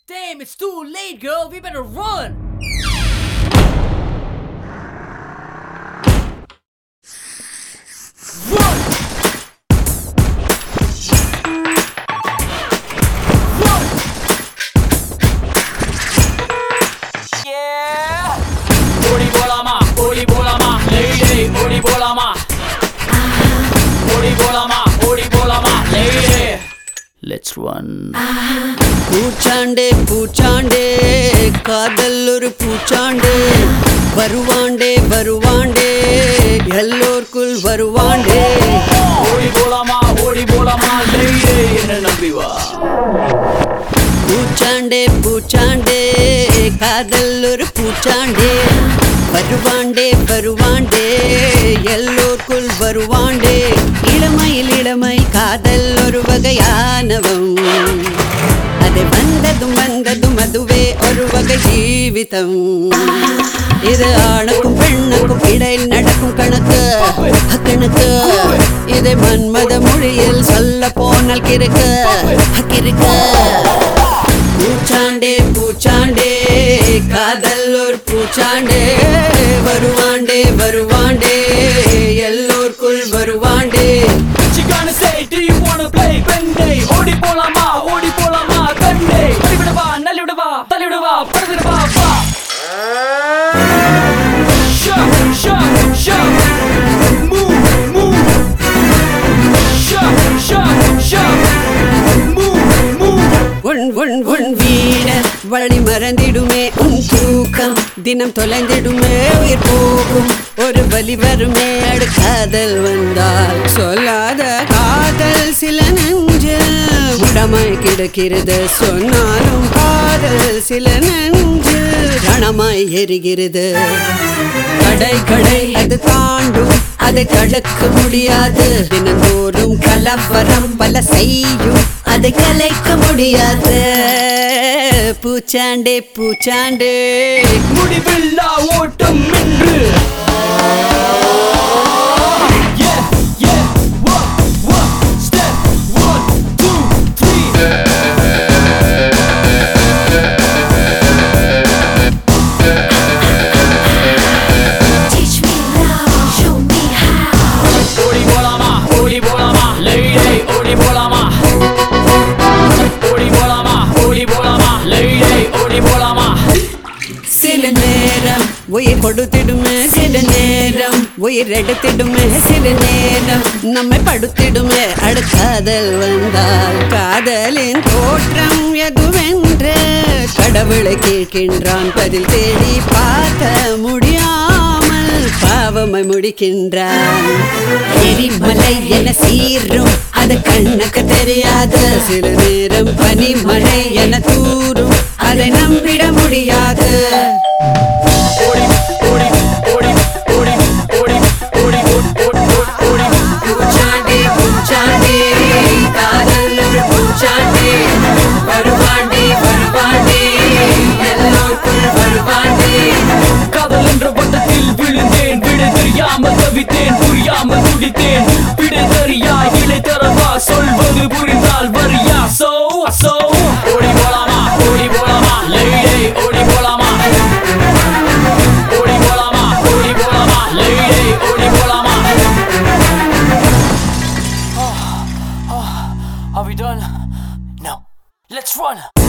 Damn, it's too late, girl. We better run. Run! Run! ஓடி போலாமா ஓடி போலாமா லேடி ஓடி போலாமா ஓடி போலாமா ஓடி போலாமா லேடி லெட்ஸ் ரன் பூச்சாண்டே பூச்சாண்டே காதல் ஒரு பூச்சாண்டே வருவாண்டே வருவாண்டே எல்லோர்க்குள் வருவாண்டே ஓடி போலாமா ஓடி போலாமா லேடி என்ன நம்பி வா பூச்சாண்டே பூச்சாண்டே காதல் ஒரு பூச்சாண்டே வருவாண்டே வருவாண்டே எல்லோர்க்குள் வருவாண்டே இளமையில் இளமை காதல் ஒரு வகையானவம் அது வந்ததும் வந்ததும் அதுவே ஒரு வகை ஜீவிதம் இது ஆணுக்கும் பெண்ணுக்கும் இடையில் நடக்கும் கணக்கு கணக்கு இதை மன்மத மொழியில் சொல்ல போனால் கிறுக்கு கிறுக்கு பூச்சாண்டே பூச்சாண்டே காதல் ஒரு பூச்சாண்டே வருவாண்டே வருவாண்டே எல்லோர்க்குள் வருவாண்டே What you gonna say do you wanna play பெண்டே ஓடி போலாமா ஓடி போலாமா கண்டே பறிவிடவா நல்லிவிடவா தள்ளிவிடவா படுவிடவா வா Shut, shut, shut. Move, move. Shut, shut, shut. Move, move. உன் உன் உன் வீட வழி மறந்திடுமே உன் தூக்கம் தினம் தொலைந்திடுமே உயிர் போகும் ஒரு வலி வருமே அடு காதல் வந்தால் சொல்லாத காதல் சில நெஞ்சு உடமாய் கிடக்கிறது சொன்னாலும் காதல் சில நெஞ்சு ரணமாய் எரிகிறது கடை கடை அது தாண்டும் அதை தடுக்க முடியாது தினந்தோறும் கலவரம் பல செய்யும் அதை கலைக்க முடியாது பூச்சாண்டே பூச்சாண்டே முடிவில்லா ஓட்டம் என்று Yeah, yeah, one, one, step, one, two, three. Teach me love, show me how. ஓடி போலாமா ஓடி போலாமா லேடி ஓடி போலாமா ஓடி போலாமா ஓடி போலாமா லேடி ஓடி போலாமா சில நேரம் உயிர் கொடுத்திடுமே சில நேரம் உயிர் எடுத்திடுமே சில நேரம் நம்மை படுத்திடுமே அடுக்காதல் வந்தால் காதலின் தோற்றம் எதுவென்று கடவுளை கேட்கின்றான் பதில் தேடி பார்க்க முடியாமல் பாவமை முடிக்கின்றான் எரிமலை என சீரும் அது கண்ணுக்கு தெரியாது சில நேரம் பனிமழை என தூரும் அதை நம்பிட முடியாது ஓடி ஓடி ஓடி ஓடி ஓடி ஓடி ஓடி ஓடி பூச்சாண்டி பூச்சாண்டி காதல் ஒரு பூச்சாண்டி வருவாண்டி வருவாண்டி எல்லோருக்குள் வருவாண்டி காதல் என்ற வட்டத்தில் விழுந்தேன் விடை தெரியாமல் தவித்தேன் புரியாமல் துடித்தேன் விடை தெரியா இலை தரவா சொல்வது புரிந்தால் வரியா சோ சோ ஓடி போலாமா ஓடி போலாமா லேடி ஓடி போலாமா ஓடி போலாமா ஓடி போலாமா லேடி ஓடி போலாமா Are we done? No. Let's run.